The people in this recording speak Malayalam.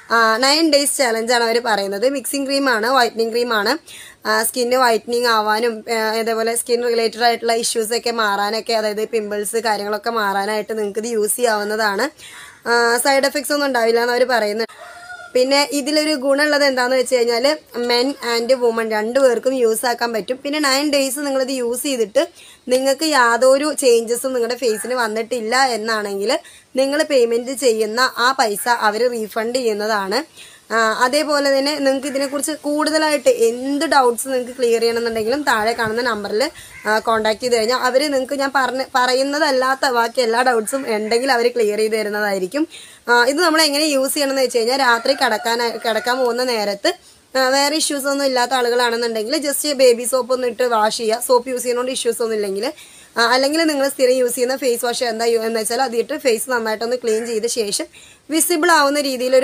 നയൻ ഡേയ്സ് ചലഞ്ചാണ് അവർ പറയുന്നത് മിക്സിംഗ് ക്രീമാണ് വൈറ്റനിങ് ക്രീമാണ് സ്കിന്ന് വൈറ്റനിങ് ആവാനും ആ, അതേപോലെ സ്കിൻ റിലേറ്റഡ് ആയിട്ടുള്ള ഇഷ്യൂസൊക്കെ മാറാനൊക്കെ അതായത് പിമ്പിൾസ് കാര്യങ്ങളൊക്കെ മാറാനായിട്ട് നിങ്ങൾക്ക് ഇത് യൂസ് ചെയ്യാവുന്നതാണ് സൈഡ് എഫക്ട്സ് ഒന്നും ഉണ്ടാവില്ല എന്ന് അവർ പറയുന്നത് പിന്നെ ഇതിലൊരു ഗുണമുള്ളത് എന്താണെന്ന് വെച്ച് കഴിഞ്ഞാൽ മെൻ ആൻഡ് വുമൺ രണ്ടുപേർക്കും യൂസ് ആക്കാൻ പറ്റും പിന്നെ നയൻ ഡേയ്സ് നിങ്ങളിത് യൂസ് ചെയ്തിട്ട് നിങ്ങൾക്ക് യാതൊരു ചേഞ്ചസും നിങ്ങളുടെ ഫേസിന് വന്നിട്ടില്ല എന്നാണെങ്കിൽ നിങ്ങൾ പേയ്മെൻറ്റ് ചെയ്യുന്ന ആ പൈസ അവർ റീഫണ്ട് ചെയ്യുന്നതാണ് ആ, അതേപോലെ തന്നെ നിങ്ങൾക്ക് ഇതിനെക്കുറിച്ച് കൂടുതലായിട്ട് എന്ത് ഡൗട്ട്സ് നിങ്ങൾക്ക് ക്ലിയർ ചെയ്യണമെന്നുണ്ടെങ്കിലും താഴെ കാണുന്ന നമ്പറിൽ കോൺടാക്ട് ചെയ്ത് കഴിഞ്ഞാൽ അവർ നിങ്ങൾക്ക് ഞാൻ പറഞ്ഞ പറയുന്നതല്ലാത്ത ബാക്കി എല്ലാ ഡൗട്ട്സും ഉണ്ടെങ്കിൽ അവർ ക്ലിയർ ചെയ്ത് തരുന്നതായിരിക്കും ആ, ഇത് നമ്മൾ എങ്ങനെ യൂസ് ചെയ്യണമെന്ന് വെച്ച് കഴിഞ്ഞാൽ രാത്രി കിടക്കാൻ കിടക്കാൻ പോകുന്ന നേരത്ത് ആ, വേറെ ഇഷ്യൂസ് ഒന്നും ഇല്ലാത്ത ആളുകളാണെന്നുണ്ടെങ്കിൽ ജസ്റ്റ് ബേബി സോപ്പ് ഒന്ന് ഇട്ട് വാഷ് ചെയ്യുക സോപ്പ് യൂസ് ചെയ്യുന്നതുകൊണ്ട് ഇഷ്യൂസ് ഒന്നും ഇല്ലെങ്കിൽ ആ, അല്ലെങ്കിൽ നിങ്ങൾ സ്ഥിരം യൂസ് ചെയ്യുന്ന ഫേസ് വാഷ് എന്താ യു- എന്ന് വെച്ചാൽ അതിട്ട് ഫേസ് നന്നായിട്ടൊന്ന് ക്ലീൻ ചെയ്ത ശേഷം വിസിബിൾ ആവുന്ന രീതിയിൽ ഒരു